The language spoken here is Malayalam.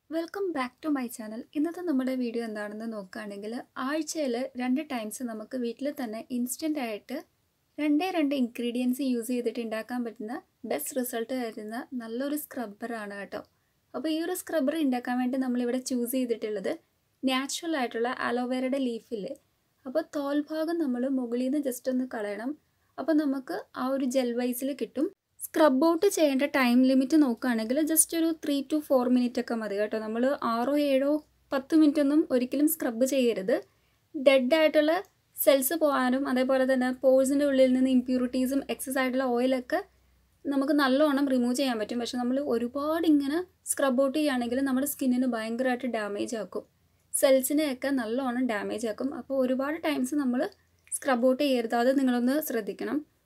welcome back to my channel ഇന്നത്തെ നമ്മുടെ വീഡിയോ എന്താണെന്ന് നോക്കുകയാണെങ്കിൽ ആഴ്ചയിൽ രണ്ട് ടൈംസ് നമുക്ക് വീട്ടിൽ തന്നെ ഇൻസ്റ്റൻ്റ് ആയിട്ട് രണ്ടേ രണ്ട് ഇൻഗ്രീഡിയൻസ് യൂസ് ചെയ്തിട്ട് ഉണ്ടാക്കാൻ പറ്റുന്ന ബെസ്റ്റ് റിസൾട്ട് തരുന്ന നല്ലൊരു സ്ക്രബ്ബറാണ് കേട്ടോ അപ്പോൾ ഈ ഒരു സ്ക്രബ്ബർ ഉണ്ടാക്കാൻ വേണ്ടി നമ്മളിവിടെ ചൂസ് ചെയ്തിട്ടുള്ളത് നാച്ചുറൽ ആയിട്ടുള്ള അലോവേരയുടെ ലീഫില്ലേ അപ്പോൾ തോൽ ഭാഗം നമ്മൾ മുകളിൽ നിന്ന് ജസ്റ്റ് ഒന്ന് കളയണം അപ്പോൾ നമുക്ക് ആ ഒരു ജെൽ വൈസിൽ കിട്ടും സ്ക്രബ് ഔട്ട് ചെയ്യേണ്ട ടൈം ലിമിറ്റ് നോക്കുകയാണെങ്കിൽ ജസ്റ്റ് ഒരു ത്രീ ടു ഫോർ മിനിറ്റ് ഒക്കെ മതി കേട്ടോ നമ്മൾ ആറോ ഏഴോ പത്ത് മിനിറ്റ് ഒന്നും ഒരിക്കലും സ്ക്രബ് ചെയ്യരുത് ഡെഡ് ആയിട്ടുള്ള സെൽസ് പോകാനും അതേപോലെ തന്നെ പോഴ്സിൻ്റെ ഉള്ളിൽ നിന്ന് ഇമ്പ്യൂരിറ്റീസും എക്സസ് ആയിട്ടുള്ള ഓയിലൊക്കെ നമുക്ക് നല്ലോണം റിമൂവ് ചെയ്യാൻ പറ്റും പക്ഷെ നമ്മൾ ഒരുപാട് ഇങ്ങനെ സ്ക്രബ് ഔട്ട് ചെയ്യുകയാണെങ്കിൽ നമ്മുടെ സ്കിന്നിന് ഭയങ്കരമായിട്ട് ഡാമേജ് ആക്കും സെൽസിനെയൊക്കെ നല്ലോണം ഡാമേജ് ആക്കും അപ്പോൾ ഒരുപാട് ടൈംസ് നമ്മൾ സ്ക്രബ് ഔട്ട് ചെയ്യരുത് അത് നിങ്ങളൊന്ന് ശ്രദ്ധിക്കണം